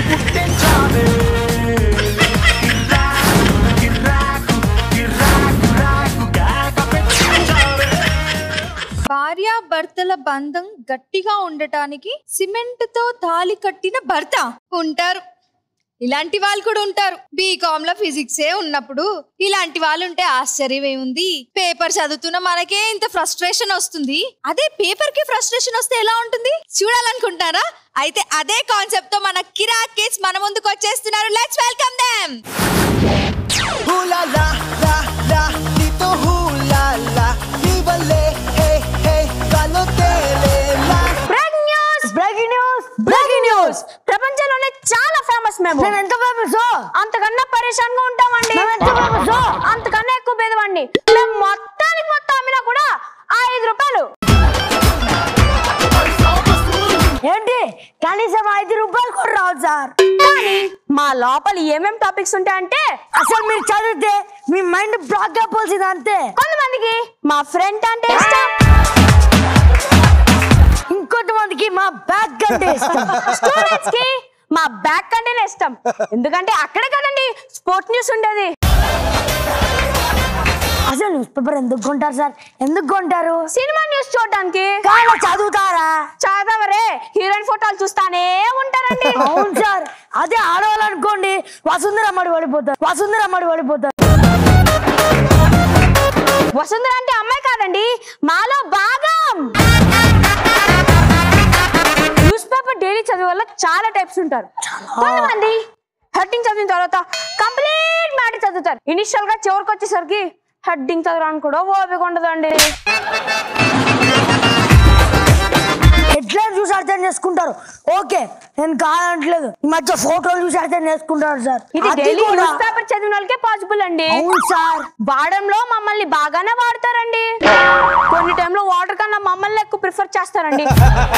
పుట్టించావే కిర్రాకు కిర్రాకు రాకు కేక పెట్టించావే భార్య భర్తల బంధం గట్టిగా ఉండటానికి సిమెంట్ తో తాలి కట్టిన భర్త ఉంటారు ఇలాంటి వాళ్ళు కూడా ఉంటారు బీకామ్ లో ఫిజిక్సే ఉన్నప్పుడు ఇలాంటి వాళ్ళు ఉంటే ఆశ్చర్యం ఏముంది పేపర్ చదువుతున్న మనకే ఇంత ఫ్రస్ట్రేషన్ వస్తుంది అదే పేపర్ కి ఫ్రస్ట్రేషన్ వస్తే ఎలా ఉంటుంది చూడాలనుకుంటారా అయితే అదే కాన్సెప్ట్ తో మన కిరాక్ కిడ్స్ మన ముందుకు వచ్చేస్తున్నారు లెట్స్ వెల్కమ్ దెమ్ హూలా లా లా లా నీతో హూలా లా నీ వల్లే హే హే కాలో తేలేలా breaking news breaking news breaking news ప్రపంచంలోనే చాలా ఫేమస్ మేము నేను ఎంత ఫేమస్ అంతకన్నా పరేషాన్ గా ఉంటామండి మేము ఎంత ఫేమస్ అంతకన్నా ఎక్కువ పేదవండి మేము మొత్తానికి మొత్తం అమ్మినా కూడా ఆ ఐదు రూపాయలు ఏంటి కనీసం ఐదు రూపాయలు కూడా రావు సార్ కానీ మా లోపల ఏమేం టాపిక్స్ ఉంటాయంటే అసలు మీరు చదివితే మీ మైండ్ బ్లాక్ అయిపోతుంది అంతే కొంతమందికి మా ఫ్రెండ్ అంటే ఇష్టం ఇంకొంతమందికి మా బ్యాగ్ అంటే ఇష్టం స్టూడెంట్స్ కి మా బ్యాక్ అంటేనే ఇష్టం ఎందుకంటే అక్కడే కదండి స్పోర్ట్స్ న్యూస్ ఉండేది అసలు న్యూస్ పేపర్ ఎందుకు కొంటారు సార్ ఎందుకు కొంటారు సినిమా న్యూస్ చూడడానికి కానీ చదువుతారా చదవరే హీరోయిన్ ఫోటోలు చూస్తానే ఉంటారండి అవును సార్ అదే ఆడవాలనుకోండి వసుంధర అమ్మడి పడిపోతారు వసుంధర అమ్మడి పడిపోతారు వసుంధర అంటే అమ్మాయి కాదండి మాలో భాగం న్యూస్ పేపర్ డైలీ చదివే వల్ల చాలా టైప్స్ ఉంటారు కొంతమంది హెడ్డింగ్ చదివిన తర్వాత కంప్లీట్ మ్యాటర్ చదువుతారు ఇనిషియల్ గా చివరికి వచ్చేసరికి హెడ్డింగ్ చదవడానికి కూడా ఓపిక ఉండదండి ఎట్లా చూసి అర్థం చేసుకుంటారు ఓకే నేను కాదంటలేదు ఈ మధ్య ఫోటోలు చూసి అర్థం చేసుకుంటారు సార్ ఇది అది డైలీ కూడా- న్యూస్ పేపర్ చదివిన వాళ్ళకే పాసిబుల్ అండి అవును సార్ వాడంలో మమ్మల్ని బాగానే వాడతారండి కొన్ని టైంలో వాటర్ కన్నా మమ్మల్ని ఎక్కువ ప్రిఫర్ చేస్తారండి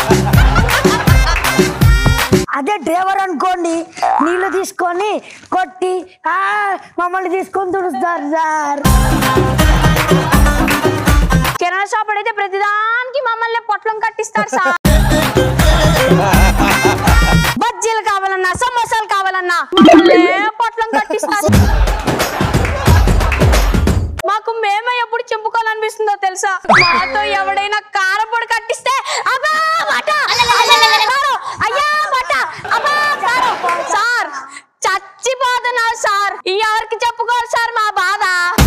అదే డ్రైవర్ అనుకోండి నీళ్లు తీసుకొని కొట్టి ఆ మమ్మల్ని తీసుకొని తుడుస్తారు సార్ కిరాణా షాప్ అయితే ప్రతిదానికి మమ్మల్ని పొట్లం కట్టిస్తారు సార్ బజ్జీలు కావాలన్నా సమోసాలు కావాలన్నా మమ్మల్నే పొట్లం కట్టిస్తారు మాకు మేమే ఎప్పుడు చెప్పుకోవాలనిపిస్తుందో తెలుసా మాతో ఎవడైనా కారపొడి కట్టిస్తే అబ్బా బట! కారం! అయ్యా బట! అబ్బా కారం! సార్ చచ్చిపోతున్నారు సార్ ఎవరికి చెప్పుకోవాలి సార్ మా బాధ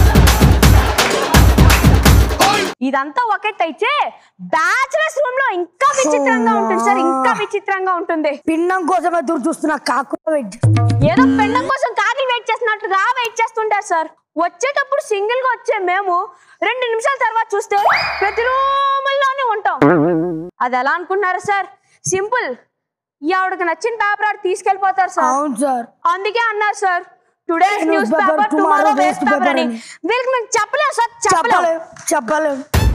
ఇదంతా ఒకటైతే బ్యాచులర్స్ రూమ్ లో ఇంకా విచిత్రంగా ఉంటుంది సార్ ఇంకా విచిత్రంగా ఉంటుంది పిండం కోసం ఎదురు చూస్తున్న కాకు వెయిట్ ఏదో పెండం కోసం కాకి వెయిట్ చేస్తున్నట్టుగా వెయిట్ చేస్తుంటారు సార్ వచ్చేటప్పుడు సింగిల్ గా వచ్చే మేము రెండు నిమిషాల తర్వాత చూస్తే ప్రతి రూముల్లోనే ఉంటాం అది ఎలా అనుకున్నారు సార్ సింపుల్ ఆవిడకి నచ్చిన పేపర్ ఆడు తీసుకెళ్ళిపోతారు సార్ అవును సార్ అందుకే అన్నారు sir today news paper tomorrow waste paper అని వీళ్ళకి మేము చెప్పలేము సార్ చెప్పలేము చెప్పలేం చెప్పలేం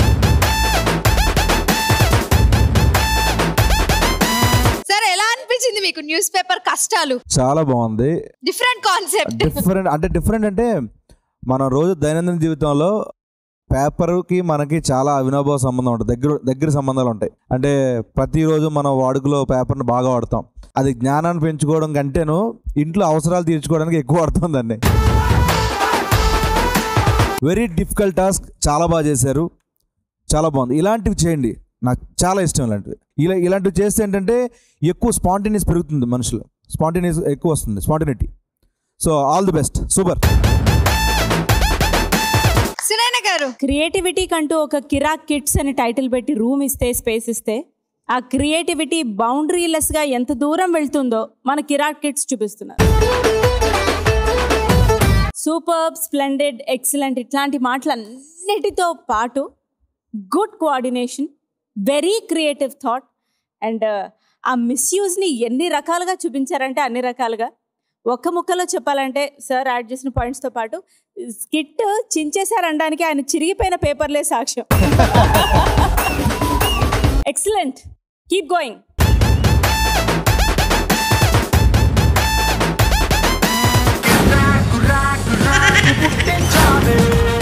సరే ఎలా అనిపించింది మీకు న్యూస్ పేపర్ కష్టాలు చాలా బాగుంది డిఫరెంట్ కాన్సెప్ట్ డిఫరెంట్ అంటే డిఫరెంట్ అంటే మనం రోజు దైనందిన జీవితంలో పేపర్కి మనకి చాలా అవినాభావ సంబంధం ఉంటుంది దగ్గర దగ్గర సంబంధాలు ఉంటాయి అంటే ప్రతిరోజు మనం వాడుకలో పేపర్ని బాగా వాడతాం అది జ్ఞానాన్ని పెంచుకోవడం కంటేను ఇంట్లో అవసరాలు తీర్చుకోవడానికి ఎక్కువ వాడుతాం దాన్ని వెరీ డిఫికల్ట్ టాస్క్ చాలా బాగా చేశారు చాలా బాగుంది ఇలాంటివి చేయండి నాకు చాలా ఇష్టం ఇలాంటివి ఇలా ఇలాంటివి చేస్తే ఏంటంటే ఎక్కువ స్పాంటేనియస్ పెరుగుతుంది మనుషులు స్పాంటేనియస్ ఎక్కువ వస్తుంది spontaneity so all the best super Sunaina గారు క్రియేటివిటీ కంటూ ఒక కిరాక్ కిట్స్ అని టైటిల్ పెట్టి రూమ్ ఇస్తే స్పేస్ ఇస్తే ఆ క్రియేటివిటీ బౌండరీలెస్గా ఎంత దూరం వెళ్తుందో మన కిరాక్ కిట్స్ చూపిస్తున్నారు సూపర్ స్ప్లెండెడ్ ఎక్సలెంట్ ఇట్లాంటి మాటలన్నిటితో పాటు good coordination very creative thought and ఆ మిస్యూజ్ని ఎన్ని రకాలుగా చూపించారంటే అన్ని రకాలుగా ఒక్క ముక్కలో చెప్పాలంటే సార్ యాడ్ చేసిన పాయింట్స్తో పాటు స్కిట్ చించేశారనడానికి ఆయన చిరిగిపోయిన పేపర్లే సాక్ష్యం ఎక్సలెంట్ కీప్ గోయింగ్ రాకు రాకు రాకు పుట్టించావే